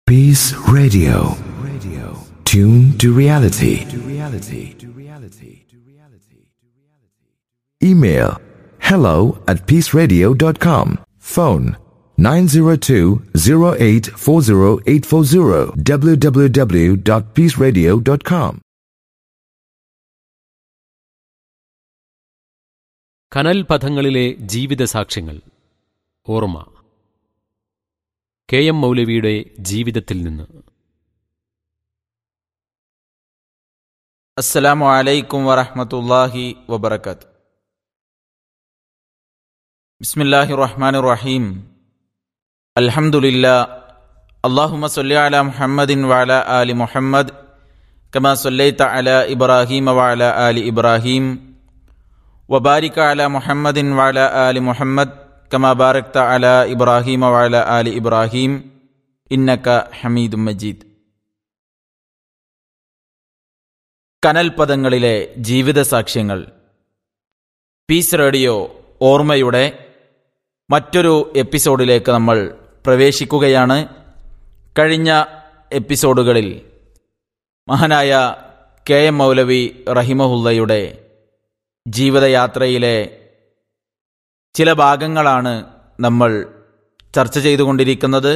Peace Radio. Radio. Tune to reality. To reality. To reality. To reality. Email hello at peaceradio.com. Phone 902-0840840 www.peaceradio.com. കനൽ പഥങ്ങളിലെ ജീവിത സാക്ഷ്യങ്ങൾ ഓർമ്മ K M മൗലവിയുടെ ജീവിതത്തിൽ നിന്ന് السلام عليكم ورحمة الله وبركاته بسم الله الرحمن الرحيم الحمد لله اللهم صل على محمد وعلى آل محمد كما صليت على إبراهيم وعلى آل إبراهيم وبارك على محمد وعلى آل محمد كما باركت على إبراهيم وعلى آل إبراهيم إنك حميد مجيد കനൽപദങ്ങളിലെ ജീവിത സാക്ഷ്യങ്ങൾ പീസ് റേഡിയോ ഓർമ്മയുടെ മറ്റൊരു എപ്പിസോഡിലേക്ക് നമ്മൾ പ്രവേശിക്കുകയാണ് കഴിഞ്ഞ എപ്പിസോഡുകളിൽ മഹാനായ കെ എം മൗലവി റഹിമഹുല്ലയുടെ ജീവിതയാത്രയിലെ ചില ഭാഗങ്ങളാണ് നമ്മൾ ചർച്ച ചെയ്തുകൊണ്ടിരിക്കുന്നത്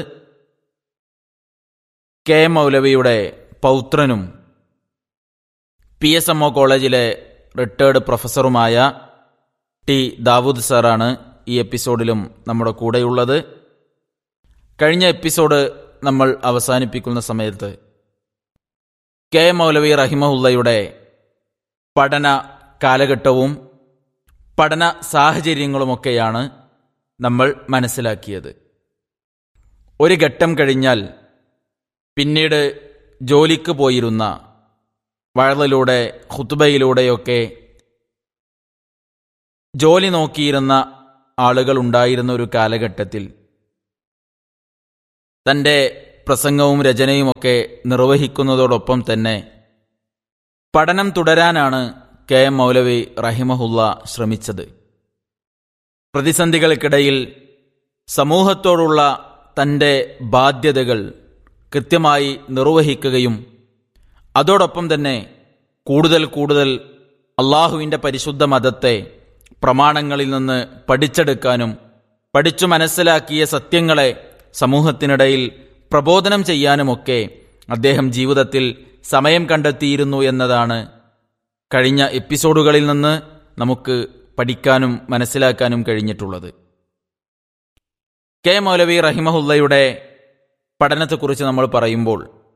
കെ എം മൗലവിയുടെ പൗത്രനും പി എസ് എം ഒ കോളേജിലെ റിട്ടേർഡ് പ്രൊഫസറുമായ ടി ദാവൂദ് സാറാണ് ഈ എപ്പിസോഡിലും നമ്മുടെ കൂടെയുള്ളത് കഴിഞ്ഞ എപ്പിസോഡ് നമ്മൾ അവസാനിപ്പിക്കുന്ന സമയത്ത് കെ എം മൗലവി റഹിമഹുല്ലയുടെ പഠന കാലഘട്ടവും പഠന സാഹചര്യങ്ങളുമൊക്കെയാണ് നമ്മൾ മനസ്സിലാക്കിയത് ഒരു ഘട്ടം കഴിഞ്ഞാൽ പിന്നീട് ജോലിക്ക് പോയിരുന്ന വഴലിലൂടെ ഹുത്തുബയിലൂടെയൊക്കെ ജോലി നോക്കിയിരുന്ന ആളുകൾ ഉണ്ടായിരുന്ന ഒരു കാലഘട്ടത്തിൽ തൻ്റെ പ്രസംഗവും രചനയുമൊക്കെ നിർവഹിക്കുന്നതോടൊപ്പം തന്നെ പഠനം തുടരാനാണ് കെ എം മൗലവി റഹിമഹുല്ല ശ്രമിച്ചത് പ്രതിസന്ധികൾക്കിടയിൽ സമൂഹത്തോടുള്ള തൻ്റെ ബാധ്യതകൾ കൃത്യമായി നിർവഹിക്കുകയും അതോടൊപ്പം തന്നെ കൂടുതൽ കൂടുതൽ അള്ളാഹുവിൻ്റെ പരിശുദ്ധ മതത്തെ പ്രമാണങ്ങളിൽ നിന്ന് പഠിച്ചെടുക്കാനും പഠിച്ചു മനസ്സിലാക്കിയ സത്യങ്ങളെ സമൂഹത്തിനിടയിൽ പ്രബോധനം ചെയ്യാനുമൊക്കെ അദ്ദേഹം ജീവിതത്തിൽ സമയം കണ്ടെത്തിയിരുന്നു എന്നതാണ് കഴിഞ്ഞ എപ്പിസോഡുകളിൽ നിന്ന് നമുക്ക് പഠിക്കാനും മനസ്സിലാക്കാനും കഴിഞ്ഞിട്ടുള്ളത് കെ മൗലവി റഹിമഹുല്ലയുടെ പഠനത്തെക്കുറിച്ച് നമ്മൾ പറയുമ്പോൾ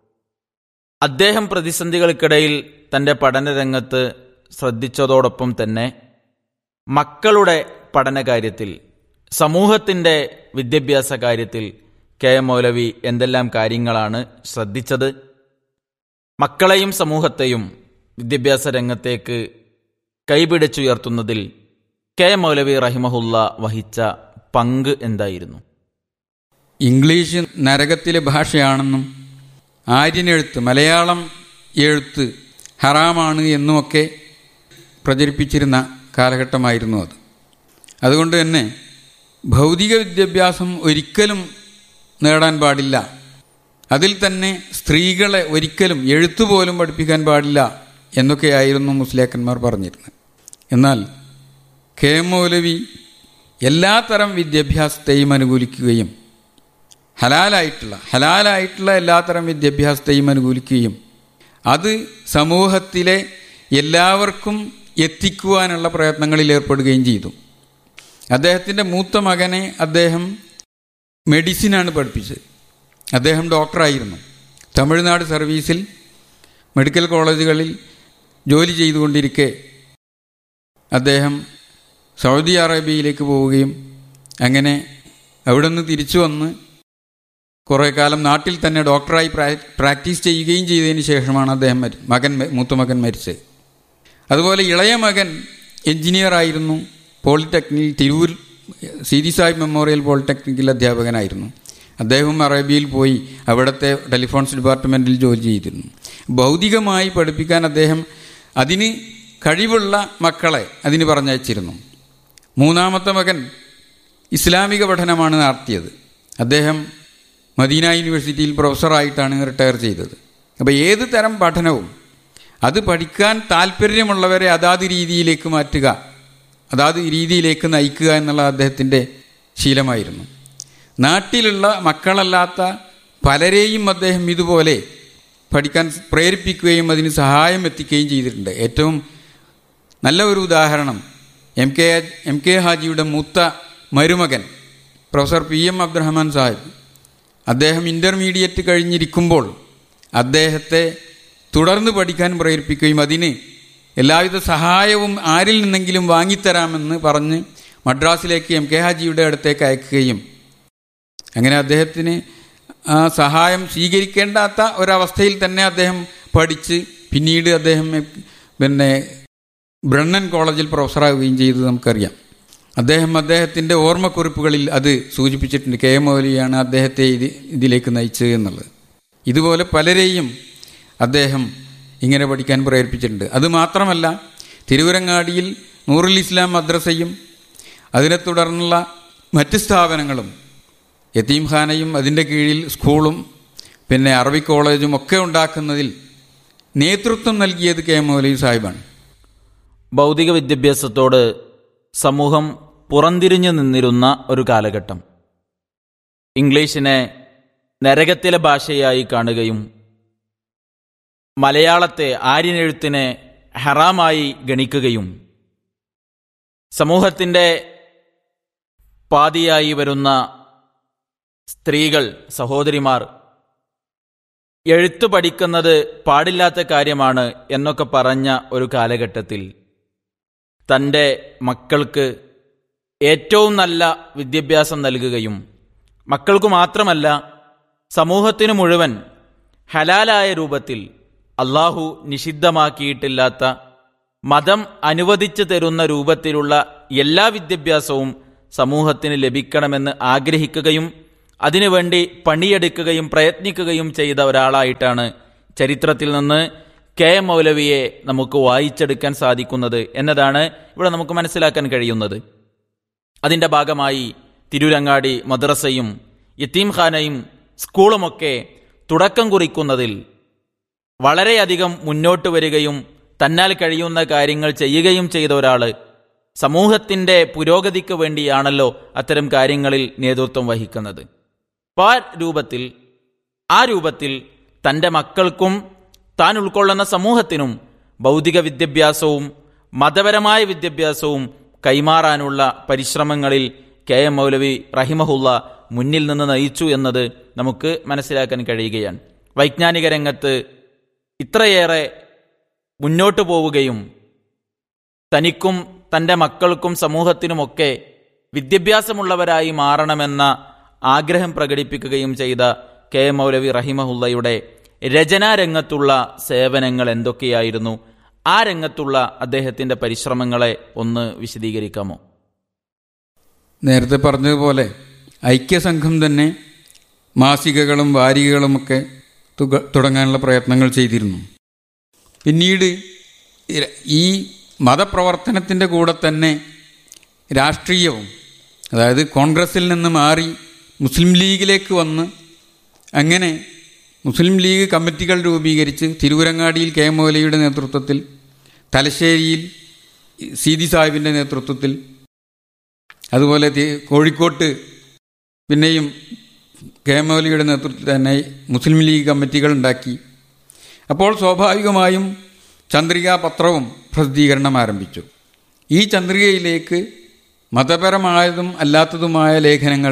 അദ്ദേഹം പ്രതിസന്ധികൾക്കിടയിൽ തൻ്റെ പഠനരംഗത്ത് ശ്രദ്ധിച്ചതോടൊപ്പം തന്നെ മക്കളുടെ പഠനകാര്യത്തിൽ സമൂഹത്തിൻ്റെ വിദ്യാഭ്യാസ കാര്യത്തിൽ കെ എം മൗലവി എന്തെല്ലാം കാര്യങ്ങളാണ് ശ്രദ്ധിച്ചത് മക്കളെയും സമൂഹത്തെയും വിദ്യാഭ്യാസ രംഗത്തേക്ക് കൈപിടിച്ചുയർത്തുന്നതിൽ കെ എം മൗലവി റഹിമഹുല്ല വഹിച്ച പങ്ക് എന്തായിരുന്നു ഇംഗ്ലീഷ് നരകത്തിലെ ഭാഷയാണെന്നും ആര്യനെഴുത്ത് മലയാളം എഴുത്ത് ഹറാമാണ് എന്നുമൊക്കെ പ്രചരിപ്പിച്ചിരുന്ന കാലഘട്ടമായിരുന്നു അത് അതുകൊണ്ട് തന്നെ ഭൗതിക വിദ്യാഭ്യാസം ഒരിക്കലും നേടാൻ പാടില്ല അതിൽ തന്നെ സ്ത്രീകളെ ഒരിക്കലും എഴുത്തുപോലും പഠിപ്പിക്കാൻ പാടില്ല എന്നൊക്കെയായിരുന്നു മുസ്ലിയാക്കന്മാർ പറഞ്ഞിരുന്നത് എന്നാൽ കെ എം മൗലവി എല്ലാത്തരം വിദ്യാഭ്യാസത്തെയും അനുകൂലിക്കുകയും ഹലാലായിട്ടുള്ള ഹലാലായിട്ടുള്ള എല്ലാത്തരം വിദ്യാഭ്യാസത്തെയും അനുകൂലിക്കുകയും അത് സമൂഹത്തിലെ എല്ലാവർക്കും എത്തിക്കുവാനുള്ള പ്രയത്നങ്ങളിൽ ഏർപ്പെടുകയും ചെയ്തു അദ്ദേഹത്തിൻ്റെ മൂത്ത മകനെ അദ്ദേഹം മെഡിസിനാണ് പഠിപ്പിച്ചത് അദ്ദേഹം ഡോക്ടറായിരുന്നു തമിഴ്നാട് സർവീസിൽ മെഡിക്കൽ കോളേജുകളിൽ ജോലി ചെയ്തുകൊണ്ടിരിക്കെ അദ്ദേഹം സൗദി അറേബ്യയിലേക്ക് പോവുകയും അങ്ങനെ അവിടെ നിന്ന് തിരിച്ചു വന്ന് കുറേ കാലം നാട്ടിൽ തന്നെ ഡോക്ടറായി പ്രാക്ടീസ് ചെയ്യുകയും ചെയ്തതിന് ശേഷമാണ് അദ്ദേഹം മകൻ മൂത്തമകൻ മരിച്ചത് അതുപോലെ ഇളയ മകൻ എഞ്ചിനീയർ ആയിരുന്നു പോളിടെക്നിക്കിൽ തിരൂർ സീതി സാഹിബ് മെമ്മോറിയൽ പോളിടെക്നിക്കിൽ അധ്യാപകനായിരുന്നു അദ്ദേഹം അറേബ്യയിൽ പോയി അവിടുത്തെ ടെലിഫോൺസ് ഡിപ്പാർട്ട്മെൻറ്റിൽ ജോലി ചെയ്തിരുന്നു ഭൗതികമായി പഠിപ്പിക്കാൻ അദ്ദേഹം അതിന് കഴിവുള്ള മക്കളെ അതിന് പറഞ്ഞയച്ചിരുന്നു മൂന്നാമത്തെ മകൻ ഇസ്ലാമിക പഠനമാണ് നടത്തിയത് അദ്ദേഹം മദീന യൂണിവേഴ്സിറ്റിയിൽ പ്രൊഫസറായിട്ടാണ് റിട്ടയർ ചെയ്തത് അപ്പോൾ ഏത് തരം പഠനവും അത് പഠിക്കാൻ താല്പര്യമുള്ളവരെ അതാത് രീതിയിലേക്ക് മാറ്റുക അതാത് രീതിയിലേക്ക് നയിക്കുക എന്നുള്ള അദ്ദേഹത്തിൻ്റെ ശീലമായിരുന്നു നാട്ടിലുള്ള മക്കളല്ലാത്ത പലരെയും അദ്ദേഹം ഇതുപോലെ പഠിക്കാൻ പ്രേരിപ്പിക്കുകയും അതിന് സഹായം എത്തിക്കുകയും ചെയ്തിട്ടുണ്ട് ഏറ്റവും നല്ല ഒരു ഉദാഹരണം എം കെ എം കെ ഹാജിയുടെ മൂത്ത മരുമകൻ professor P M Abdurahman Sahib അദ്ദേഹം ഇൻ്റർമീഡിയറ്റ് കഴിഞ്ഞിരിക്കുമ്പോൾ അദ്ദേഹത്തെ തുടർന്ന് പഠിക്കാൻ പ്രേരിപ്പിക്കുകയും അതിന് എല്ലാവിധ സഹായവും ആരിൽ നിന്നെങ്കിലും വാങ്ങിത്തരാമെന്ന് പറഞ്ഞ് മദ്രാസിലേക്ക് എം കെ ഹാജിയുടെ അടുത്തേക്ക് അയക്കുകയും അങ്ങനെ അദ്ദേഹത്തിന് ആ സഹായം സ്വീകരിക്കേണ്ടാത്ത ഒരവസ്ഥയിൽ തന്നെ അദ്ദേഹം പഠിച്ച് പിന്നീട് അദ്ദേഹം പിന്നെ ബ്രണ്ണൻ കോളേജിൽ പ്രൊഫസറാവുകയും ചെയ്തത് നമുക്കറിയാം അദ്ദേഹം അദ്ദേഹത്തിൻ്റെ ഓർമ്മക്കുറിപ്പുകളിൽ അത് സൂചിപ്പിച്ചിട്ടുണ്ട് കെ എം മൗലിയാണ് അദ്ദേഹത്തെ ഇത് ഇതിലേക്ക് നയിച്ചത് എന്നുള്ളത് ഇതുപോലെ പലരെയും അദ്ദേഹം ഇങ്ങനെ പഠിക്കാൻ പ്രേരിപ്പിച്ചിട്ടുണ്ട് അതുമാത്രമല്ല തിരുവരങ്ങാടിയിൽ നൂറുൽ ഇസ്ലാം മദ്രസയും അതിനെ തുടർന്നുള്ള മറ്റ് സ്ഥാപനങ്ങളും യത്തീംഖാനയും അതിൻ്റെ കീഴിൽ സ്കൂളും പിന്നെ അറബി കോളേജും ഒക്കെ ഉണ്ടാക്കുന്നതിൽ നേതൃത്വം നൽകിയത് കെ എം മൗലവി സാഹിബാണ് ഭൗതിക വിദ്യാഭ്യാസത്തോട് സമൂഹം പുറംതിരിഞ്ഞു നിന്നിരുന്ന ഒരു കാലഘട്ടം ഇംഗ്ലീഷിനെ നരകത്തിലെ ഭാഷയായി കാണുകയും മലയാളത്തെ ആര്യനെഴുത്തിനെ ഹറാമായി ഗണിക്കുകയും സമൂഹത്തിൻ്റെ പാതിയായി വരുന്ന സ്ത്രീകൾ സഹോദരിമാർ എഴുത്തു പഠിക്കുന്നത് പാടില്ലാത്ത കാര്യമാണ് എന്നൊക്കെ പറഞ്ഞ ഒരു കാലഘട്ടത്തിൽ തൻ്റെ മക്കൾക്ക് ഏറ്റവും നല്ല വിദ്യാഭ്യാസം നൽകുകയും മക്കൾക്കു മാത്രമല്ല സമൂഹത്തിനു മുഴുവൻ ഹലാലായ രൂപത്തിൽ അള്ളാഹു നിഷിദ്ധമാക്കിയിട്ടില്ലാത്ത മതം അനുവദിച്ചു തരുന്ന രൂപത്തിലുള്ള എല്ലാ വിദ്യാഭ്യാസവും സമൂഹത്തിന് ലഭിക്കണമെന്ന് ആഗ്രഹിക്കുകയും അതിനുവേണ്ടി പണിയെടുക്കുകയും പ്രയത്നിക്കുകയും ചെയ്ത ഒരാളായിട്ടാണ് ചരിത്രത്തിൽ നിന്ന് കെ എം മൗലവിയെ നമുക്ക് വായിച്ചെടുക്കാൻ സാധിക്കുന്നത് എന്നതാണ് ഇവിടെ നമുക്ക് മനസ്സിലാക്കാൻ കഴിയുന്നത് അതിൻ്റെ ഭാഗമായി തിരൂരങ്ങാടി മദ്രസയും യത്തീംഖാനയും സ്കൂളുമൊക്കെ തുടക്കം കുറിക്കുന്നതിൽ വളരെയധികം മുന്നോട്ട് വരികയും തന്നാൽ കഴിയുന്ന കാര്യങ്ങൾ ചെയ്യുകയും ചെയ്ത ഒരാൾ സമൂഹത്തിന്റെ പുരോഗതിക്ക് വേണ്ടിയാണല്ലോ അത്തരം കാര്യങ്ങളിൽ നേതൃത്വം വഹിക്കുന്നത് അപ്പോൾ ആ രൂപത്തിൽ ആ രൂപത്തിൽ തൻ്റെ മക്കൾക്കും താൻ ഉൾക്കൊള്ളുന്ന സമൂഹത്തിനും ഭൗതിക വിദ്യാഭ്യാസവും മതപരമായ വിദ്യാഭ്യാസവും കൈമാറാനുള്ള പരിശ്രമങ്ങളിൽ കെ എം മൗലവി റഹിമഹുല്ല മുന്നിൽ നിന്ന് നയിച്ചു എന്നത് നമുക്ക് മനസ്സിലാക്കാൻ കഴിയുകയാണ് വൈജ്ഞാനിക രംഗത്ത് ഇത്രയേറെ മുന്നോട്ടു പോവുകയും തനിക്കും തൻ്റെ മക്കൾക്കും സമൂഹത്തിനുമൊക്കെ വിദ്യാഭ്യാസമുള്ളവരായി മാറണമെന്ന ആഗ്രഹം പ്രകടിപ്പിക്കുകയും ചെയ്ത കെ എം മൗലവി റഹിമഹുല്ലയുടെ രചനാരംഗത്തുള്ള സേവനങ്ങൾ എന്തൊക്കെയായിരുന്നു ആ രംഗത്തുള്ള അദ്ദേഹത്തിന്റെ പരിശ്രമങ്ങളെ ഒന്ന് വിശദീകരിക്കാമോ നേരത്തെ പറഞ്ഞതുപോലെ ഐക്യസംഘം തന്നെ മാസികകളും വാരികകളുമൊക്കെ തുക തുടങ്ങാനുള്ള പ്രയത്നങ്ങൾ ചെയ്തിരുന്നു പിന്നീട് ഇര- ഈ മതപ്രവർത്തനത്തിൻ്റെ കൂടെ തന്നെ രാഷ്ട്രീയവും അതായത് കോൺഗ്രസിൽ നിന്ന് മാറി മുസ്ലിം ലീഗിലേക്ക് വന്ന് അങ്ങനെ മുസ്ലിം ലീഗ് കമ്മിറ്റികൾ രൂപീകരിച്ച് തിരുവരങ്ങാടിയിൽ കെ എം മൗലയുടെ നേതൃത്വത്തിൽ തലശ്ശേരിയിൽ സീതി സാഹിബിൻ്റെ നേതൃത്വത്തിൽ അതുപോലെ തി- കോഴിക്കോട്ട് പിന്നെയും കെ എം മൗലിയുടെ നേതൃത്വത്തിൽ തന്നെ മുസ്ലിം ലീഗ് കമ്മിറ്റികൾ ഉണ്ടാക്കി അപ്പോൾ സ്വാഭാവികമായും ചന്ദ്രികാ പത്രവും പ്രസിദ്ധീകരണം ആരംഭിച്ചു ഈ ചന്ദ്രികയിലേക്ക് മതപരമായതും അല്ലാത്തതുമായ ലേഖനങ്ങൾ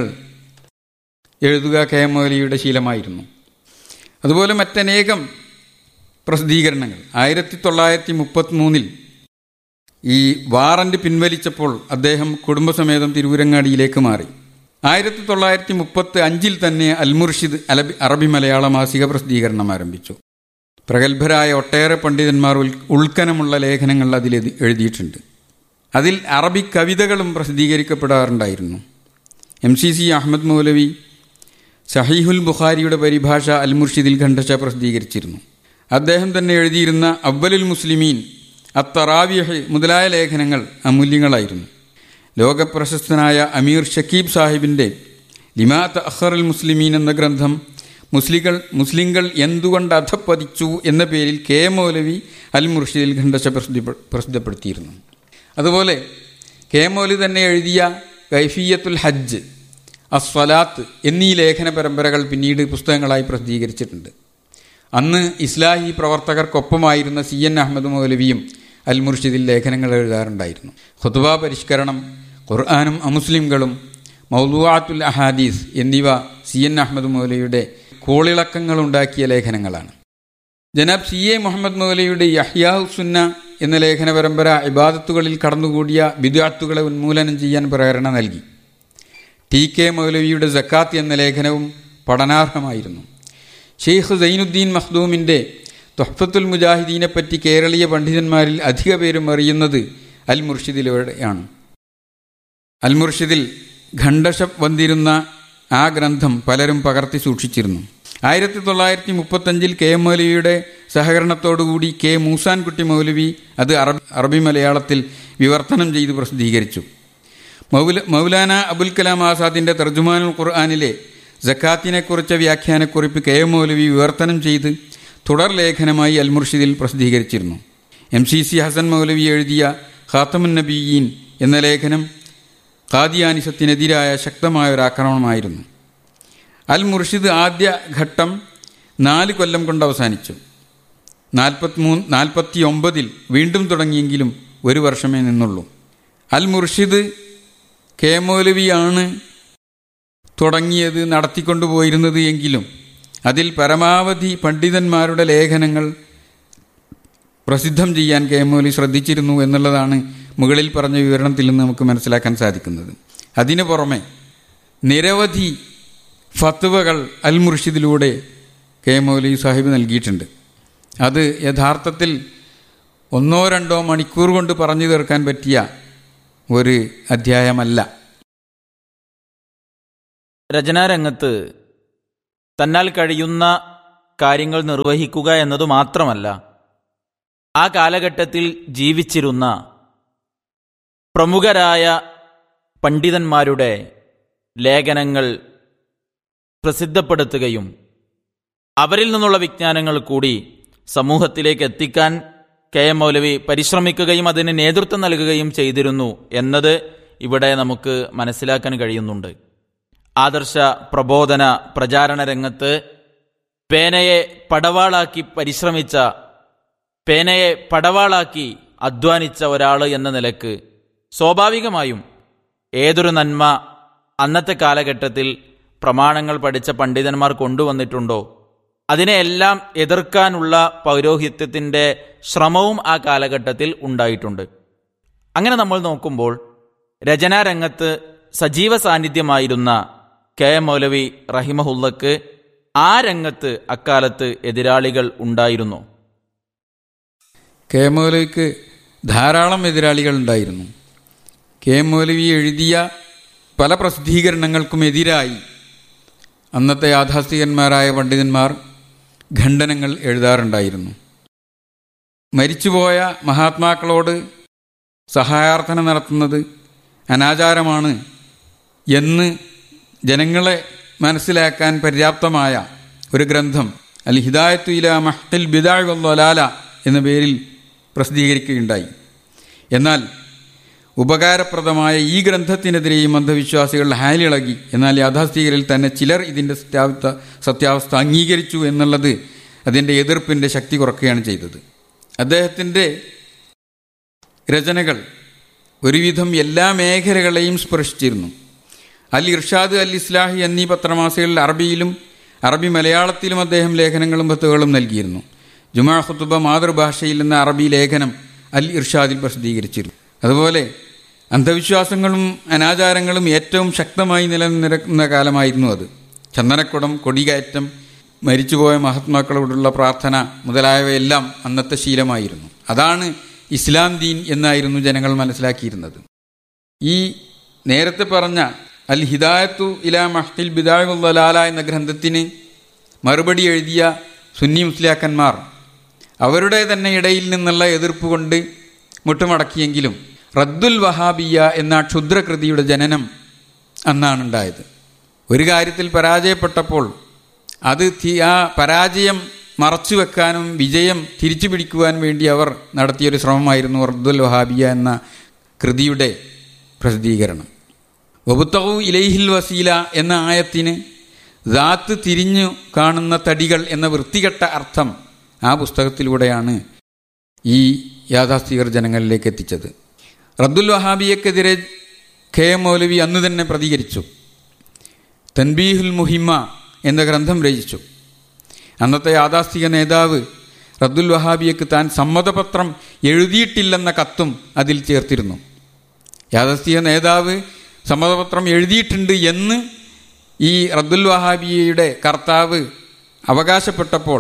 എഴുതുക കെ എം മൗലിയുടെ ശീലമായിരുന്നു അതുപോലെ മറ്റനേകം പ്രസിദ്ധീകരണങ്ങൾ ആയിരത്തി തൊള്ളായിരത്തി മുപ്പത്തി മൂന്നിൽ ഈ വാറന്റ് പിൻവലിച്ചപ്പോൾ അദ്ദേഹം കുടുംബസമേതം തിരുവരങ്ങാടിയിലേക്ക് മാറി ആയിരത്തി തൊള്ളായിരത്തി മുപ്പത്തി അഞ്ചിൽ തന്നെ അൽമുർഷിദ് അലബി അറബി മലയാള മാസിക പ്രസിദ്ധീകരണം ആരംഭിച്ചു പ്രഗത്ഭരായ ഒട്ടേറെ പണ്ഡിതന്മാർ ഉൽ ഉൾക്കനമുള്ള ലേഖനങ്ങൾ അതിൽ എഴുതി- എഴുതിയിട്ടുണ്ട് അതിൽ അറബി കവിതകളും പ്രസിദ്ധീകരിക്കപ്പെടാറുണ്ടായിരുന്നു M C C Ahmed Maulavi Sahihul ബുഖാരിയുടെ പരിഭാഷ അൽ മുർഷിദിൽ ഖണ്ഡശ പ്രസിദ്ധീകരിച്ചിരുന്നു അദ്ദേഹം തന്നെ എഴുതിയിരുന്ന അവലുൽ മുസ്ലിമീൻ അത്തറാവിയഹ് മുതലായ ലേഖനങ്ങൾ അമൂല്യങ്ങളായിരുന്നു ലോകപ്രശസ്തനായ അമീർ ഷക്കീബ് സാഹിബിൻ്റെ ലിമാത്ത് അഹ്റൽ മുസ്ലിമീൻ എന്ന ഗ്രന്ഥം മുസ്ലികൾ മുസ്ലിങ്ങൾ എന്തുകൊണ്ട് അധപ്പതിച്ചു എന്ന പേരിൽ കെ മൗലവി അൽ മുർഷിദിൽ ഖണ്ഡശ പ്രസിദ്ധി പ്രസിദ്ധപ്പെടുത്തിയിരുന്നു അതുപോലെ കെ മൗലി തന്നെ എഴുതിയ കൈഫിയത്തുൽ ഹജ്ജ് അസ്വലാത്ത് എന്നീ ലേഖന പരമ്പരകൾ പിന്നീട് പുസ്തകങ്ങളായി പ്രസിദ്ധീകരിച്ചിട്ടുണ്ട് അന്ന് ഇസ്ലാഹി പ്രവർത്തകർക്കൊപ്പമായിരുന്ന സി എൻ അഹമ്മദ് മൗലവിയും അൽ മുർഷിദിൽ ലേഖനങ്ങൾ എഴുതാറുണ്ടായിരുന്നു ഹുതുബ പരിഷ്കരണം ഖുർആാനും അമുസ്ലിംകളും മൗലുവാത്തുൽ അഹാദീസ് എന്നിവ സി എൻ അഹമ്മദ് മൗലയുടെ കോളിളക്കങ്ങളുണ്ടാക്കിയ ലേഖനങ്ങളാണ് ജനാബ് സി എ മുഹമ്മദ് മൗലയുടെ യഹ്യാഹു സുന്ന എന്ന ലേഖന പരമ്പര ഇബാദത്തുകളിൽ കടന്നുകൂടിയ ബിദാത്തുകളെ ഉന്മൂലനം ചെയ്യാൻ പ്രേരണ നൽകി ടി കെ മൗലവിയുടെ ജക്കാത്ത് എന്ന ലേഖനവും പഠനാർഹമായിരുന്നു ഷെയ്ഖ് സൈനുദ്ദീൻ മഖ്ദൂമിൻ്റെ തൊഹഫത്തുൽ മുജാഹിദീനെ പറ്റി കേരളീയ പണ്ഡിതന്മാരിൽ അധിക പേരും അറിയുന്നത് അൽ മുർഷിദിലൂടെയാണ് അൽ മുർഷിദിൽ ഖണ്ഡശ വന്നിരുന്ന ആ ഗ്രന്ഥം പലരും പകർത്തി സൂക്ഷിച്ചിരുന്നു ആയിരത്തി തൊള്ളായിരത്തി മുപ്പത്തഞ്ചിൽ കെ എം മൗലവിയുടെ സഹകരണത്തോടുകൂടി കെ മൂസാൻകുട്ടി മൗലവി അത് അറബി അറബി മലയാളത്തിൽ വിവർത്തനം ചെയ്ത് പ്രസിദ്ധീകരിച്ചു മൗല മൗലാന അബുൽ കലാം ആസാദിൻ്റെ തർജുമാനുൽ ഖുർആാനിലെ ജക്കാത്തിനെക്കുറിച്ച വ്യാഖ്യാനക്കുറിപ്പ് കെ എം മൗലവി വിവർത്തനം ചെയ്ത് തുടർ ലേഖനമായി അൽ മുർഷിദിൽ പ്രസിദ്ധീകരിച്ചിരുന്നു M C C Hasan Maulavi എഴുതിയ ഖാത്തമുൻ നബിയീൻ എന്ന ലേഖനം ഖാദിയാനിസത്തിനെതിരായ ശക്തമായ ഒരു ആക്രമണമായിരുന്നു അൽ മുർഷിദ് ആദ്യ ഘട്ടം നാല് കൊല്ലം കൊണ്ട് അവസാനിച്ചു നാൽപ്പത്തി മൂന്ന് നാൽപ്പത്തി ഒമ്പതിൽ വീണ്ടും തുടങ്ങിയെങ്കിലും ഒരു വർഷമേ നിന്നുള്ളൂ അൽ മുർഷിദ് കെ മൗലവിയാണ് തുടങ്ങിയത് നടത്തിക്കൊണ്ടുപോയിരുന്നത് എങ്കിലും അതിൽ പരമാവധി പണ്ഡിതന്മാരുടെ ലേഖനങ്ങൾ പ്രസിദ്ധം ചെയ്യാൻ കെ മൗലി ശ്രദ്ധിച്ചിരുന്നു എന്നുള്ളതാണ് മുകളിൽ പറഞ്ഞ വിവരണത്തിൽ നിന്ന് നമുക്ക് മനസ്സിലാക്കാൻ സാധിക്കുന്നത് അതിനു പുറമെ നിരവധി ഫത്വകൾ അൽ മുർഷിദിലൂടെ കെ മൗലി സാഹിബ് നൽകിയിട്ടുണ്ട് അത് യഥാർത്ഥത്തിൽ ഒന്നോ രണ്ടോ മണിക്കൂർ കൊണ്ട് പറഞ്ഞു തീർക്കാൻ പറ്റിയ ഒരു അധ്യായമല്ല രചനാരംഗത്ത് തന്നാൽ കഴിയുന്ന കാര്യങ്ങൾ നിർവഹിക്കുക എന്നതു മാത്രമല്ല ആ കാലഘട്ടത്തിൽ ജീവിച്ചിരുന്ന പ്രമുഖരായ പണ്ഡിതന്മാരുടെ ലേഖനങ്ങൾ പ്രസിദ്ധപ്പെടുത്തുകയും അവരിൽ നിന്നുള്ള വിജ്ഞാനങ്ങൾ കൂടി സമൂഹത്തിലേക്ക് എത്തിക്കാൻ കെ എം മൗലവി പരിശ്രമിക്കുകയും അതിന് നേതൃത്വം നൽകുകയും ചെയ്തിരുന്നു എന്നത് ഇവിടെ നമുക്ക് മനസ്സിലാക്കാൻ കഴിയുന്നുണ്ട് ആദർശ പ്രബോധന പ്രചാരണ രംഗത്ത് പേനയെ പടവാളാക്കി പരിശ്രമിച്ച പേനയെ പടവാളാക്കി അധ്വാനിച്ച ഒരാൾ എന്ന നിലക്ക് സ്വാഭാവികമായും ഏതൊരു നന്മ അന്നത്തെ കാലഘട്ടത്തിൽ പ്രമാണങ്ങൾ പഠിച്ച പണ്ഡിതന്മാർ കൊണ്ടുവന്നിട്ടുണ്ടോ അതിനെയെല്ലാം എതിർക്കാനുള്ള പൗരോഹിത്യത്തിൻ്റെ ശ്രമവും ആ കാലഘട്ടത്തിൽ ഉണ്ടായിട്ടുണ്ട് അങ്ങനെ നമ്മൾ നോക്കുമ്പോൾ രചനാരംഗത്ത് സജീവ സാന്നിധ്യമായിരുന്ന കെ എം മൗലവി റഹിമഹുല്ലക്ക് ആ രംഗത്ത് അക്കാലത്ത് എതിരാളികൾ ഉണ്ടായിരുന്നു കെ മൗലവിക്ക് ധാരാളം എതിരാളികൾ ഉണ്ടായിരുന്നു കെ മൗലവി എഴുതിയ പല പ്രസിദ്ധീകരണങ്ങൾക്കും എതിരായി അന്നത്തെ യാഥാസ്ഥികന്മാരായ പണ്ഡിതന്മാർ ഖണ്ഡനങ്ങൾ എഴുതാറുണ്ടായിരുന്നു മരിച്ചുപോയ മഹാത്മാക്കളോട് സഹായാർത്ഥന നടത്തുന്നത് അനാചാരമാണ് എന്ന് ജനങ്ങളെ മനസ്സിലാക്കാൻ പര്യാപ്തമായ ഒരു ഗ്രന്ഥം അൽ ഹിദായത്തു ഇല മഹ്തിൽ ബിദായ് വല്ലാല എന്ന പേരിൽ പ്രസിദ്ധീകരിക്കുകയുണ്ടായി എന്നാൽ ഉപകാരപ്രദമായ ഈ ഗ്രന്ഥത്തിനെതിരെയും അന്ധവിശ്വാസികൾ ഹാലിളകി എന്നാൽ യാഥാസ്ഥികരിൽ തന്നെ ചിലർ ഇതിൻ്റെ സത്യാവസ്ഥ സത്യാവസ്ഥ അംഗീകരിച്ചു എന്നുള്ളത് അതിൻ്റെ എതിർപ്പിൻ്റെ ശക്തി കുറയ്ക്കുകയാണ് ചെയ്തത് അദ്ദേഹത്തിൻ്റെ രചനകൾ ഒരുവിധം എല്ലാ മേഖലകളെയും സ്പർശിച്ചിരുന്നു അൽ ഇർഷാദ് അൽ ഇസ്ലാഹി എന്നീ പത്രമാസികളിൽ അറബിയിലും അറബി മലയാളത്തിലും അദ്ദേഹം ലേഖനങ്ങളും പത്തുകളും നൽകിയിരുന്നു ജുമാ ഖുത്തുബ മാതൃഭാഷയിൽ എന്ന അറബി ലേഖനം അൽ ഇർഷാദിൽ പ്രസിദ്ധീകരിച്ചിരുന്നു അതുപോലെ അന്ധവിശ്വാസങ്ങളും അനാചാരങ്ങളും ഏറ്റവും ശക്തമായി നിലനിന്നിരുന്ന കാലമായിരുന്നു അത് ചന്ദനക്കുടം കൊടികയറ്റം മരിച്ചുപോയ മഹാത്മാക്കളോടുള്ള പ്രാർത്ഥന മുതലായവയെല്ലാം അന്നത്തെ ശീലമായിരുന്നു അതാണ് ഇസ്ലാം ദീൻ എന്നായിരുന്നു ജനങ്ങൾ മനസ്സിലാക്കിയിരുന്നത് ഈ നേരത്തെ പറഞ്ഞ അൽ ഹിദായത്തു ഇലാ മഹ്തിൽ ബിദായുല്ലാല എന്ന ഗ്രന്ഥത്തിന് മറുപടി എഴുതിയ സുന്നി മുസ്ലിയാക്കന്മാർ അവരുടെ തന്നെ ഇടയിൽ നിന്നുള്ള എതിർപ്പ് കൊണ്ട് മുട്ടുമടക്കിയെങ്കിലും റദ്ദുൽ വഹാബിയ എന്ന ക്ഷുദ്രകൃതിയുടെ ജനനം അന്നാണ് ഉണ്ടായത് ഒരു കാര്യത്തിൽ പരാജയപ്പെട്ടപ്പോൾ അത് തി- ആ പരാജയം മറച്ചു വെക്കാനും വിജയം തിരിച്ചു പിടിക്കുവാൻ വേണ്ടി അവർ നടത്തിയൊരു ശ്രമമായിരുന്നു അബ്ദുൽ വഹാബിയ എന്ന കൃതിയുടെ പ്രസിദ്ധീകരണം വബുത്തവു ഇലൈഹിൽ വസീല എന്ന ആയത്തിന് ദാത്ത് തിരിഞ്ഞു കാണുന്ന തടികൾ എന്ന വൃത്തികെട്ട അർത്ഥം ആ പുസ്തകത്തിലൂടെയാണ് ഈ യാഥാസ്ഥികർ ജനങ്ങളിലേക്ക് എത്തിച്ചത് റബ്ദുൽ വഹാബിയക്കെതിരെ കെ എം മൗലവി അന്ന് തന്നെ പ്രതികരിച്ചു തൻബീഹുൽ മുഹിമ്മ എന്ന ഗ്രന്ഥം രചിച്ചു അന്നത്തെ യാഥാസ്ഥിക നേതാവ് റബ്ദുൽ വഹാബിയക്ക് താൻ സമ്മതപത്രം എഴുതിയിട്ടില്ലെന്ന കത്തും അതിൽ ചേർത്തിരുന്നു യാഥാസ്ഥിക നേതാവ് സമ്മതപത്രം എഴുതിയിട്ടുണ്ട് എന്ന് ഈ റബ്ദുൽ വഹാബിയയുടെ കർത്താവ് അവകാശപ്പെട്ടപ്പോൾ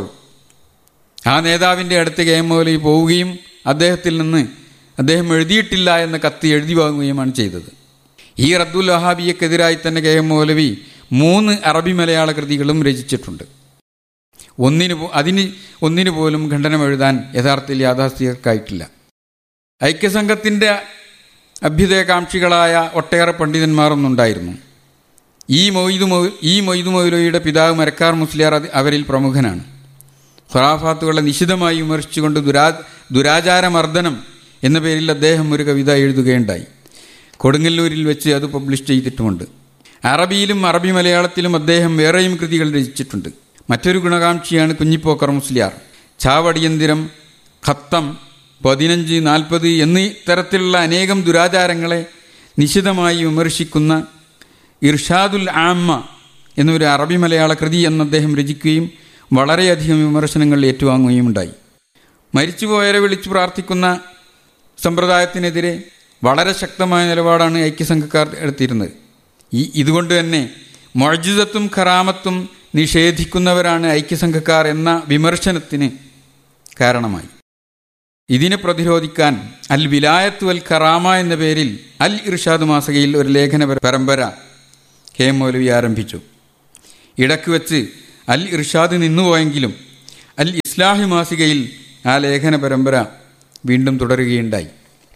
ആ നേതാവിൻ്റെ അടുത്ത് കെ എം മൗലവി പോവുകയും അദ്ദേഹത്തിൽ നിന്ന് അദ്ദേഹം എഴുതിയിട്ടില്ല എന്ന കത്ത് എഴുതി വാങ്ങുകയുമാണ് ചെയ്തത് ഈ റബ്ദുൽ വഹാബിയക്കെതിരായി തന്നെ കെ എം മൗലവി മൂന്ന് അറബി മലയാള കൃതികളും രചിച്ചിട്ടുണ്ട് ഒന്നിന് പോ- അതിന് ഒന്നിനു പോലും ഖണ്ഡനം എഴുതാൻ യഥാർത്ഥത്തിൽ യാഥാസ്ഥികർക്കായിട്ടില്ല ഐക്യസംഘത്തിൻ്റെ അഭ്യുദയകാംക്ഷികളായ ഒട്ടേറെ പണ്ഡിതന്മാരൊന്നുണ്ടായിരുന്നു ഈ മൊയ്തു മൊ ഈ മൊയ്തു മൗലവിയുടെ പിതാവ് മരക്കാർ മുസ്ലിയാർ അത് അവരിൽ പ്രമുഖനാണ് ഖുറാഫാത്തുകളെ നിശിതമായി വിമർശിച്ചുകൊണ്ട് ദുരാ ദുരാചാരമർദ്ദനം എന്ന പേരിൽ അദ്ദേഹം ഒരു കവിത എഴുതുകയുണ്ടായി കൊടുങ്ങല്ലൂരിൽ വെച്ച് അത് പബ്ലിഷ് ചെയ്തിട്ടുമുണ്ട് അറബിയിലും അറബി മലയാളത്തിലും അദ്ദേഹം വേറെയും കൃതികൾ രചിച്ചിട്ടുണ്ട് മറ്റൊരു ഗുണകാംക്ഷിയാണ് കുഞ്ഞിപ്പോക്കർ മുസ്ലിയാർ ചാവടിയന്തിരം ഖത്തം പതിനഞ്ച് നാൽപ്പത് എന്നീ തരത്തിലുള്ള അനേകം ദുരാചാരങ്ങളെ നിശിതമായി വിമർശിക്കുന്ന ഇർഷാദുൽ ആമ്മ എന്നൊരു അറബി മലയാള കൃതി എന്ന് അദ്ദേഹം രചിക്കുകയും വളരെയധികം വിമർശനങ്ങൾ ഏറ്റുവാങ്ങുകയും ഉണ്ടായി മരിച്ചുപോയവരെ വിളിച്ചു പ്രാർത്ഥിക്കുന്ന സമ്പ്രദായത്തിനെതിരെ വളരെ ശക്തമായ നിലപാടാണ് ഐക്യസംഘക്കാർ എടുത്തിരുന്നത് ഈ ഇതുകൊണ്ട് തന്നെ മൊഴിജിതത്തും ഖറാമത്തും നിഷേധിക്കുന്നവരാണ് ഐക്യസംഘക്കാർ എന്ന വിമർശനത്തിന് കാരണമായി ഇതിനെ പ്രതിരോധിക്കാൻ അൽ വിലായത്ത് അൽ ഖറാമ എന്ന പേരിൽ അൽ ഇർഷാദ് മാസികയിൽ ഒരു ലേഖന പരമ്പര കെ എം മൗലവി ആരംഭിച്ചു ഇടയ്ക്ക് വെച്ച് അൽ ഇർഷാദ് നിന്നുപോയെങ്കിലും അൽ ഇസ്ലാഹി മാസികയിൽ ആ ലേഖന പരമ്പര വീണ്ടും തുടരുകയുണ്ടായി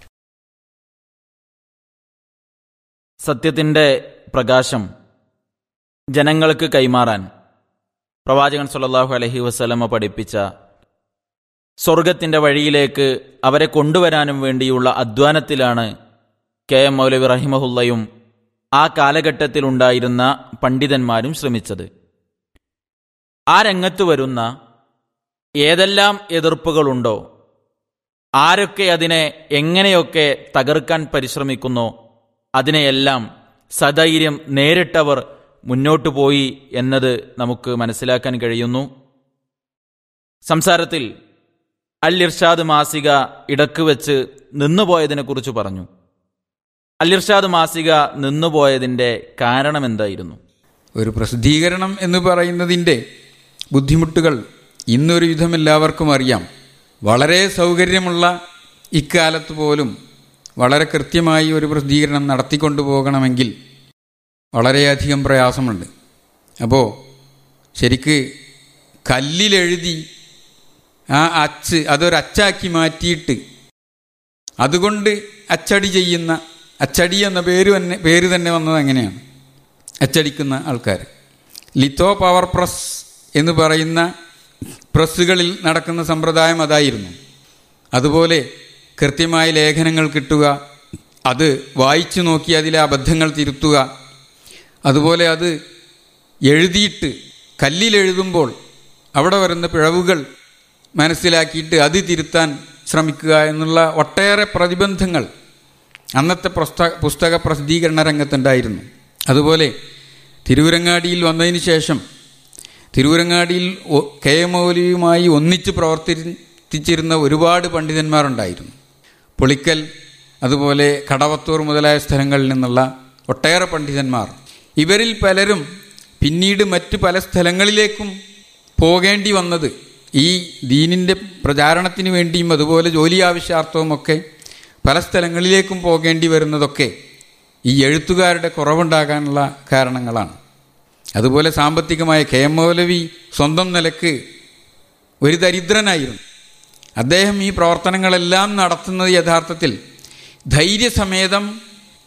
സത്യത്തിൻ്റെ പ്രകാശം ജനങ്ങൾക്ക് കൈമാറാൻ പ്രവാചകൻ സല്ലല്ലാഹു അലൈഹി വസല്ലമ പഠിപ്പിച്ച സ്വർഗത്തിൻ്റെ വഴിയിലേക്ക് അവരെ കൊണ്ടുവരാനും വേണ്ടിയുള്ള അധ്വാനത്തിലാണ് കെ എം മൗലവി റഹിമഹുല്ലയും ആ കാലഘട്ടത്തിലുണ്ടായിരുന്ന പണ്ഡിതന്മാരും ശ്രമിച്ചത് ആ രംഗത്ത് വരുന്ന ഏതെല്ലാം എതിർപ്പുകളുണ്ടോ ആരൊക്കെ അതിനെ എങ്ങനെയൊക്കെ തകർക്കാൻ പരിശ്രമിക്കുന്നോ അതിനെയെല്ലാം സധൈര്യം നേരിട്ടവർ മുന്നോട്ടു പോയി എന്നത് നമുക്ക് മനസ്സിലാക്കാൻ കഴിയുന്നു സംസാരത്തിൽ അൽ ഇർഷാദ് മാസിക ഇടക്ക് വെച്ച് നിന്നുപോയതിനെക്കുറിച്ച് പറഞ്ഞു അൽ ഇർഷാദ് മാസിക നിന്നുപോയതിൻ്റെ കാരണം എന്തായിരുന്നു ഒരു പ്രസിദ്ധീകരണം എന്ന് പറയുന്നതിൻ്റെ ബുദ്ധിമുട്ടുകൾ ഇന്നൊരു വിധം എല്ലാവർക്കും അറിയാം വളരെ സൗകര്യമുള്ള ഇക്കാലത്ത് പോലും വളരെ കൃത്യമായി ഒരു പ്രസിദ്ധീകരണം നടത്തിക്കൊണ്ടു പോകണമെങ്കിൽ വളരെയധികം പ്രയാസമുണ്ട് അപ്പോൾ ശരിക്ക് കല്ലിലെഴുതി ആ അച്ച് അതൊരച്ചാക്കി മാറ്റിയിട്ട് അതുകൊണ്ട് അച്ചടി ചെയ്യുന്ന അച്ചടി എന്ന പേര് തന്നെ പേര് തന്നെ വന്നത് അങ്ങനെയാണ് അച്ചടിക്കുന്ന ആൾക്കാർ ലിത്തോ പവർ പ്രസ് എന്ന് പറയുന്ന പ്രസ്സുകളിൽ നടക്കുന്ന സമ്പ്രദായം അതായിരുന്നു അതുപോലെ കൃത്യമായ ലേഖനങ്ങൾ കിട്ടുക അത് വായിച്ചു നോക്കി അതിലെ അബദ്ധങ്ങൾ തിരുത്തുക അതുപോലെ അത് എഴുതിയിട്ട് കല്ലിലെഴുതുമ്പോൾ അവിടെ വരുന്ന പിഴവുകൾ മനസ്സിലാക്കിയിട്ട് അത് തിരുത്താൻ ശ്രമിക്കുക എന്നുള്ള ഒട്ടേറെ പ്രതിബന്ധങ്ങൾ അന്നത്തെ പുസ്തക പുസ്തക പ്രസിദ്ധീകരണ രംഗത്തുണ്ടായിരുന്നു അതുപോലെ തിരുവരങ്ങാടിയിൽ വന്നതിന് ശേഷം തിരുവരങ്ങാടിയിൽ ഒ- കെ എം മൗലവിയുമായി ഒന്നിച്ച് പ്രവർത്തിച്ചിരുന്ന ഒരുപാട് പണ്ഡിതന്മാരുണ്ടായിരുന്നു പുളിക്കൽ അതുപോലെ കടവത്തൂർ മുതലായ സ്ഥലങ്ങളിൽ നിന്നുള്ള ഒട്ടേറെ പണ്ഡിതന്മാർ ഇവരിൽ പലരും പിന്നീട് മറ്റ് പല സ്ഥലങ്ങളിലേക്കും പോകേണ്ടി വന്നത് ഈ ദീനിൻ്റെ പ്രചാരണത്തിന് വേണ്ടിയും അതുപോലെ ജോലി ആവശ്യാർത്ഥവും ഒക്കെ പല സ്ഥലങ്ങളിലേക്കും പോകേണ്ടി വരുന്നതൊക്കെ ഈ എഴുത്തുകാരുടെ കുറവുണ്ടാകാനുള്ള കാരണങ്ങളാണ് അതുപോലെ സാമ്പത്തികമായ കെ എം മൗലവി സ്വന്തം നിലക്ക് ഒരു ദരിദ്രനായിരുന്നു അദ്ദേഹം ഈ പ്രവർത്തനങ്ങളെല്ലാം നടത്തുന്നത് യഥാർത്ഥത്തിൽ ധൈര്യസമേതം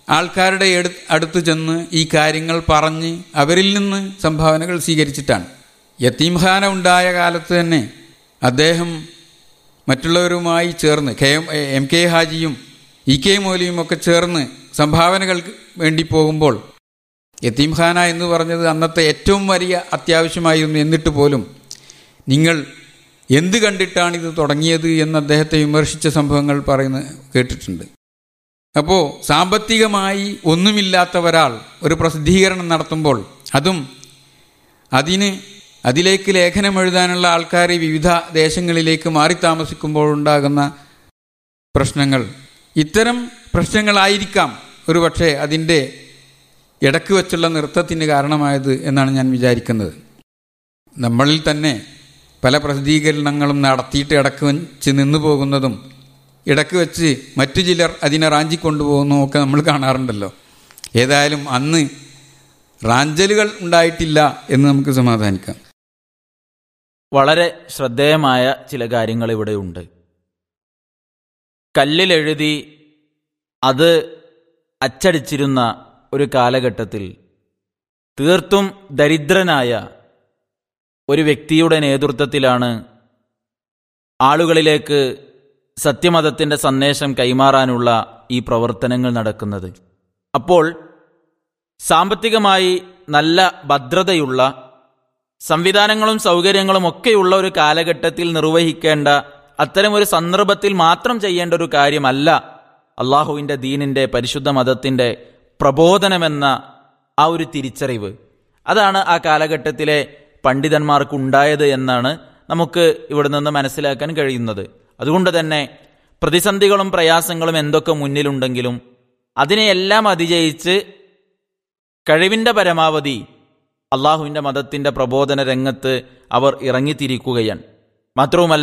ആൾക്കാരുടെ എടു- അടുത്ത് ചെന്ന് ഈ കാര്യങ്ങൾ പറഞ്ഞ് അവരിൽ നിന്ന് സംഭാവനകൾ സ്വീകരിച്ചിട്ടാണ് യത്തീംഖാന ഉണ്ടായ കാലത്ത് തന്നെ അദ്ദേഹം മറ്റുള്ളവരുമായി ചേർന്ന് കെ എം എം കെ ഹാജിയും ഇ കെ മൗലിയും ഒക്കെ ചേർന്ന് സംഭാവനകൾക്ക് വേണ്ടി പോകുമ്പോൾ യത്തീംഖാന എന്ന് പറഞ്ഞത് അന്നത്തെ ഏറ്റവും വലിയ അത്യാവശ്യമായിരുന്നു എന്നിട്ട് പോലും നിങ്ങൾ എന്ത് കണ്ടിട്ടാണ് ഇത് തുടങ്ങിയത് എന്ന് അദ്ദേഹത്തെ വിമർശിച്ച സംഭവങ്ങൾ പറയുന്ന കേട്ടിട്ടുണ്ട് അപ്പോൾ സാമ്പത്തികമായി ഒന്നുമില്ലാത്ത ഒരാൾ ഒരു പ്രസിദ്ധീകരണം നടത്തുമ്പോൾ അതും അതിന് അതിലേക്ക് ലേഖനം എഴുതാനുള്ള ആൾക്കാർ വിവിധ ദേശങ്ങളിലേക്ക് മാറി താമസിക്കുമ്പോഴുണ്ടാകുന്ന പ്രശ്നങ്ങൾ ഇത്തരം പ്രശ്നങ്ങളായിരിക്കാം ഒരുപക്ഷെ അതിൻ്റെ ഇടക്ക് വച്ചുള്ള നൃത്തത്തിന് കാരണമായത് എന്നാണ് ഞാൻ വിചാരിക്കുന്നത് നമ്മളിൽ തന്നെ പല പ്രസിദ്ധീകരണങ്ങളും നടത്തിയിട്ട് ഇടക്ക് വെച്ച് നിന്നു പോകുന്നതും ഇടക്ക് വെച്ച് മറ്റു ചിലർ അതിനെ റാഞ്ചിക്കൊണ്ടുപോകുന്നതും ഒക്കെ നമ്മൾ കാണാറുണ്ടല്ലോ ഏതായാലും അന്ന് റാഞ്ചലുകൾ ഉണ്ടായിട്ടില്ല എന്ന് നമുക്ക് സമാധാനിക്കാം വളരെ ശ്രദ്ധേയമായ ചില കാര്യങ്ങൾ ഇവിടെ ഉണ്ട് കല്ലിലെഴുതി അത് അച്ചടിച്ചിരുന്ന ഒരു കാലഘട്ടത്തിൽ തീർത്തും ദരിദ്രനായ ഒരു വ്യക്തിയുടെ നേതൃത്വത്തിലാണ് ആളുകളിലേക്ക് സത്യമതത്തിൻ്റെ സന്ദേശം കൈമാറാനുള്ള ഈ പ്രവർത്തനങ്ങൾ നടക്കുന്നത് അപ്പോൾ സാമ്പത്തികമായി നല്ല ഭദ്രതയുള്ള സംവിധാനങ്ങളും സൗകര്യങ്ങളും ഒക്കെയുള്ള ഒരു കാലഘട്ടത്തിൽ നിർവഹിക്കേണ്ട അത്തരം ഒരു സന്ദർഭത്തിൽ മാത്രം ചെയ്യേണ്ട ഒരു കാര്യമല്ല അള്ളാഹുവിൻ്റെ ദീനിൻ്റെ പരിശുദ്ധ മതത്തിൻ്റെ പ്രബോധനമെന്ന ആ ഒരു തിരിച്ചറിവ് അതാണ് ആ കാലഘട്ടത്തിലെ പണ്ഡിതന്മാർക്ക് ഉണ്ടായത് എന്നാണ് നമുക്ക് ഇവിടെ നിന്ന് മനസ്സിലാക്കാൻ കഴിയുന്നത് അതുകൊണ്ട് തന്നെ പ്രതിസന്ധികളും പ്രയാസങ്ങളും എന്തൊക്കെ മുന്നിലുണ്ടെങ്കിലും അതിനെയെല്ലാം അതിജയിച്ച് കഴിവിന്റെ പരമാവധി അള്ളാഹുവിന്റെ മതത്തിന്റെ പ്രബോധന രംഗത്ത് അവർ ഇറങ്ങിത്തിരിക്കുകയാണ് മാത്രവുമല്ല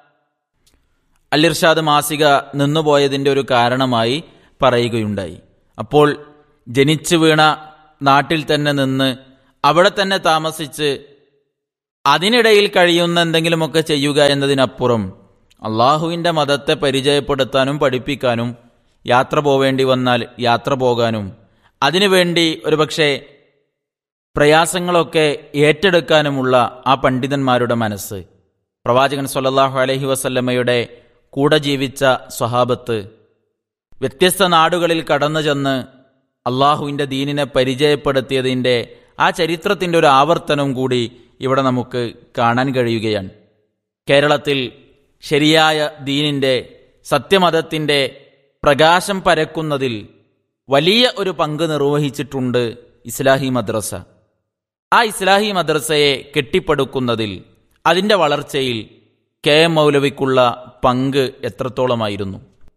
അല്ലിർഷാദ് മാസിക നിന്നുപോയതിന്റെ ഒരു കാരണമായി പറയുകയുണ്ടായി അപ്പോൾ ജനിച്ചു വീണ നാട്ടിൽ തന്നെ നിന്ന് അവിടെ തന്നെ താമസിച്ച് അതിനിടയിൽ കഴിയുന്ന എന്തെങ്കിലുമൊക്കെ ചെയ്യുക എന്നതിനപ്പുറം അള്ളാഹുവിൻ്റെ മതത്തെ പരിചയപ്പെടുത്താനും പഠിപ്പിക്കാനും യാത്ര പോവേണ്ടി വന്നാൽ യാത്ര പോകാനും അതിനുവേണ്ടി ഒരുപക്ഷെ പ്രയാസങ്ങളൊക്കെ ഏറ്റെടുക്കാനുമുള്ള ആ പണ്ഡിതന്മാരുടെ മനസ്സ് പ്രവാചകൻ സല്ലല്ലാഹു അലൈഹി വസല്ലമ്മയുടെ കൂടെ ജീവിച്ച സ്വഹാബത്ത് വ്യത്യസ്ത നാടുകളിൽ കടന്നു ചെന്ന് അള്ളാഹുവിൻ്റെ ദീനിനെ പരിചയപ്പെടുത്തിയതിൻ്റെ ആ ചരിത്രത്തിൻ്റെ ഒരു ആവർത്തനം കൂടി ഇവിടെ നമുക്ക് കാണാൻ കഴിയുകയാണ് കേരളത്തിൽ ശരിയായ ദീനിൻ്റെ സത്യമതത്തിൻ്റെ പ്രകാശം പരക്കുന്നതിൽ വലിയ ഒരു പങ്ക് നിർവഹിച്ചിട്ടുണ്ട് ഇസ്ലാഹി മദ്രസ ആ ഇസ്ലാഹി മദ്രസയെ കെട്ടിപ്പടുക്കുന്നതിൽ അതിൻ്റെ വളർച്ചയിൽ കെ എം മൗലവിക്കുള്ള പങ്ക് എത്രത്തോളമായിരുന്നു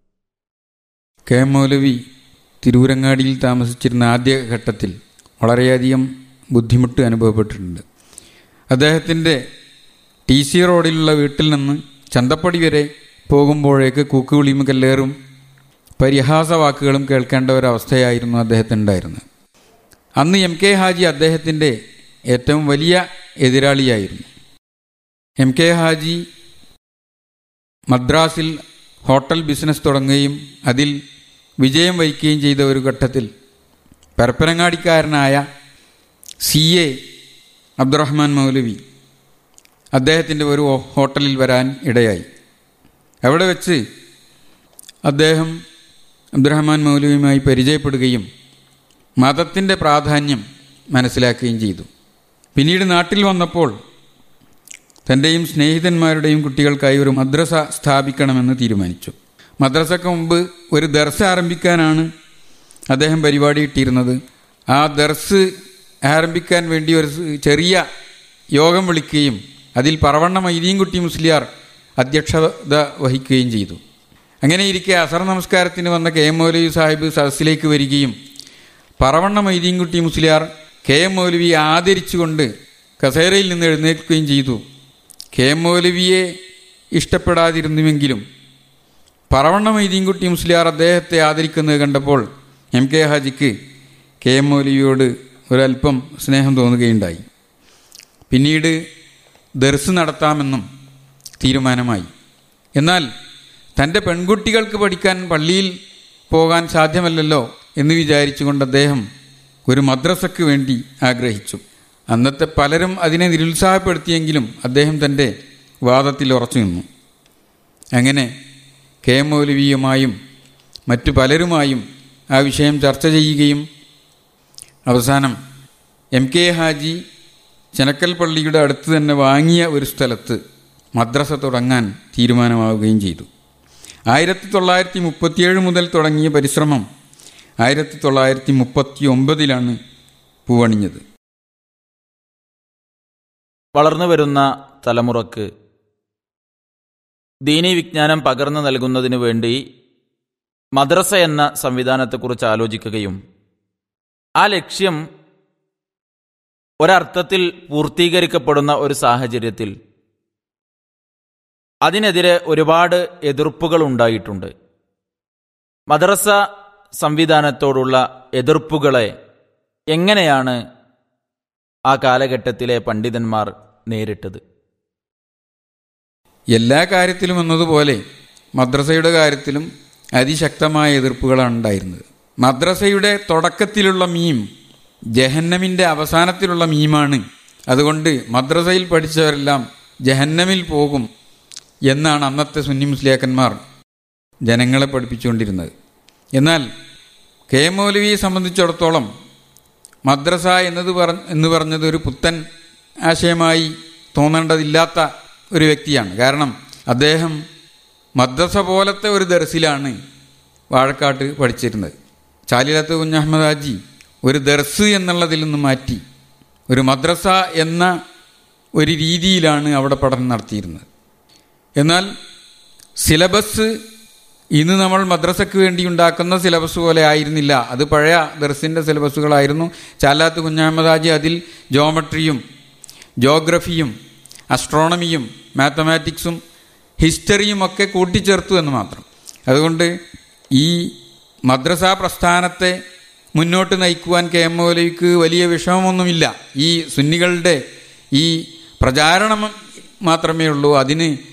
കെ എം മൗലവി തിരൂരങ്ങാടിയിൽ താമസിച്ചിരുന്ന ആദ്യ ഘട്ടത്തിൽ വളരെയധികം ബുദ്ധിമുട്ട് അനുഭവപ്പെട്ടിട്ടുണ്ട് അദ്ദേഹത്തിൻ്റെ ടി സി റോഡിലുള്ള വീട്ടിൽ നിന്ന് ചന്തപ്പടി വരെ പോകുമ്പോഴേക്ക് കൂക്കുവിളിയും കല്ലേറും പരിഹാസ വാക്കുകളും കേൾക്കേണ്ട ഒരവസ്ഥയായിരുന്നു അദ്ദേഹത്തിനുണ്ടായിരുന്നത് അന്ന് എം കെ ഹാജി അദ്ദേഹത്തിൻ്റെ ഏറ്റവും വലിയ എതിരാളിയായിരുന്നു എം കെ ഹാജി മദ്രാസിൽ ഹോട്ടൽ ബിസിനസ് തുടങ്ങുകയും അതിൽ വിജയം വഹിക്കുകയും ചെയ്ത ഒരു ഘട്ടത്തിൽ പരപ്പനങ്ങാടിക്കാരനായ സി എ അബ്ദുറഹ്മാൻ മൗലവി അദ്ദേഹത്തിൻ്റെ ഒരു ഹോട്ടലിൽ വരാൻ ഇടയായി അവിടെ വെച്ച് അദ്ദേഹം അബ്ദുറഹ്മാൻ മൗലവിയുമായി പരിചയപ്പെടുകയും മതത്തിൻ്റെ പ്രാധാന്യം മനസ്സിലാക്കുകയും ചെയ്തു പിന്നീട് നാട്ടിൽ വന്നപ്പോൾ തൻ്റെയും സ്നേഹിതന്മാരുടെയും കുട്ടികൾക്കായി ഒരു മദ്രസ സ്ഥാപിക്കണമെന്ന് തീരുമാനിച്ചു മദ്രസക്ക് മുമ്പ് ഒരു ദർസ് ആരംഭിക്കാനാണ് അദ്ദേഹം പരിപാടി ഇട്ടിരുന്നത് ആ ദർസ് ആരംഭിക്കാൻ വേണ്ടി ഒരു ചെറിയ യോഗം വിളിക്കുകയും അതിൽ പറവണ്ണ മൈദീൻകുട്ടി മുസ്ലിയാർ അധ്യക്ഷത വഹിക്കുകയും ചെയ്തു അങ്ങനെ ഇരിക്കെ അസർ നമസ്കാരത്തിന് വന്ന കെ എം മൗലവി സാഹിബ് സദസ്സിലേക്ക് വരികയും പറവണ്ണ മൈദീൻകുട്ടി മുസ്ലിയാർ കെ എം മൗലവിയെ ആദരിച്ചുകൊണ്ട് കസേരയിൽ നിന്ന് എഴുന്നേൽക്കുകയും ചെയ്തു കെ എം മൗലവിയെ ഇഷ്ടപ്പെടാതിരുന്നുവെങ്കിലും പറവണ്ണ മൈദീൻകുട്ടി മുസ്ലിയാർ അദ്ദേഹത്തെ ആദരിക്കുന്നത് കണ്ടപ്പോൾ എം കെ ഹാജിക്ക് കെ എം മൗലവിയോട് ഒരല്പം സ്നേഹം തോന്നുകയുണ്ടായി പിന്നീട് ദർസ് നടത്താമെന്നും തീരുമാനമായി എന്നാൽ തൻ്റെ പെൺകുട്ടികൾക്ക് പഠിക്കാൻ പള്ളിയിൽ പോകാൻ സാധ്യമല്ലല്ലോ എന്ന് വിചാരിച്ചുകൊണ്ട് അദ്ദേഹം ഒരു മദ്രസയ്ക്ക് വേണ്ടി ആഗ്രഹിച്ചു അന്നത്തെ പലരും അതിനെ നിരുത്സാഹപ്പെടുത്തിയെങ്കിലും അദ്ദേഹം തൻ്റെ വാദത്തിൽ ഉറച്ചു നിന്നു അങ്ങനെ കെ എം മൗലവിയുമായും മറ്റു പലരുമായും ആ വിഷയം ചർച്ച ചെയ്യുകയും അവസാനം എം കെ ഹാജി ചെനക്കൽ പള്ളിയുടെ അടുത്ത് തന്നെ വാങ്ങിയ ഒരു സ്ഥലത്ത് മദ്രസ തുടങ്ങാൻ തീരുമാനമാവുകയും ചെയ്തു ആയിരത്തി തൊള്ളായിരത്തി മുപ്പത്തിയേഴ് മുതൽ തുടങ്ങിയ പരിശ്രമം ആയിരത്തി തൊള്ളായിരത്തി മുപ്പത്തി ഒമ്പതിലാണ് പൂവണിഞ്ഞത് വളർന്നു വരുന്ന തലമുറക്ക് ദീനി വിജ്ഞാനം പകർന്നു നൽകുന്നതിനു വേണ്ടി മദ്രസ എന്ന സംവിധാനത്തെക്കുറിച്ച് ആലോചിക്കുകയും ആ ലക്ഷ്യം ഒരർത്ഥത്തിൽ പൂർത്തീകരിക്കപ്പെടുന്ന ഒരു സാഹചര്യത്തിൽ അതിനെതിരെ ഒരുപാട് എതിർപ്പുകൾ ഉണ്ടായിട്ടുണ്ട് മദ്രസ സംവിധാനത്തോടുള്ള എതിർപ്പുകളെ എങ്ങനെയാണ് ആ കാലഘട്ടത്തിലെ പണ്ഡിതന്മാർ നേരിട്ടത് എല്ലാ കാര്യത്തിലും എന്നതുപോലെ മദ്രസയുടെ കാര്യത്തിലും അതിശക്തമായ എതിർപ്പുകളാണ് ഉണ്ടായിരുന്നത് മദ്രസയുടെ തുടക്കത്തിലുള്ള മീം ജഹന്നമിൻ്റെ അവസാനത്തിലുള്ള മീമാണ് അതുകൊണ്ട് മദ്രസയിൽ പഠിച്ചവരെല്ലാം ജഹന്നമിൽ പോകും എന്നാണ് അന്നത്തെ സുന്നി മുസ്ലിയാക്കന്മാർ ജനങ്ങളെ പഠിപ്പിച്ചുകൊണ്ടിരുന്നത് എന്നാൽ കെ എം മൗലവിയെ സംബന്ധിച്ചിടത്തോളം മദ്രസ എന്നത് പറ എന്ന് പറഞ്ഞത് ഒരു പുത്തൻ ആശയമായി തോന്നേണ്ടതില്ലാത്ത ഒരു വ്യക്തിയാണ് കാരണം അദ്ദേഹം മദ്രസ പോലത്തെ ഒരു ദർസിലാണ് വാഴക്കാട്ട് പഠിച്ചിരുന്നത് ചാലിലത്ത് കുഞ്ഞഹമ്മദ് ഹാജി ഒരു ദർസ് എന്നുള്ളതിൽ നിന്ന് മാറ്റി ഒരു മദ്രസ എന്ന ഒരു രീതിയിലാണ് അവിടെ പഠനം നടത്തിയിരുന്നത് എന്നാൽ സിലബസ് ഇന്ന് നമ്മൾ മദ്രസയ്ക്ക് വേണ്ടി ഉണ്ടാക്കുന്ന സിലബസ് പോലെ ആയിരുന്നില്ല അത് പഴയ ദർസിൻ്റെ സിലബസുകളായിരുന്നു ചാലാത്ത് കുഞ്ഞഹമ്മദ് ഹാജി അതിൽ ജോമെട്രിയും ജോഗ്രഫിയും അസ്ട്രോണമിയും മാത്തമാറ്റിക്സും ഹിസ്റ്ററിയും ഒക്കെ കൂട്ടിച്ചേർത്തു എന്ന് മാത്രം അതുകൊണ്ട് ഈ മദ്രസ പ്രസ്ഥാനത്തെ മുന്നോട്ട് നയിക്കുവാൻ കെ എം മൗലവിക്ക് വലിയ വിഷമമൊന്നുമില്ല ഈ സുന്നികളുടെ ഈ പ്രചാരണം മാത്രമേ ഉള്ളൂ അതിന്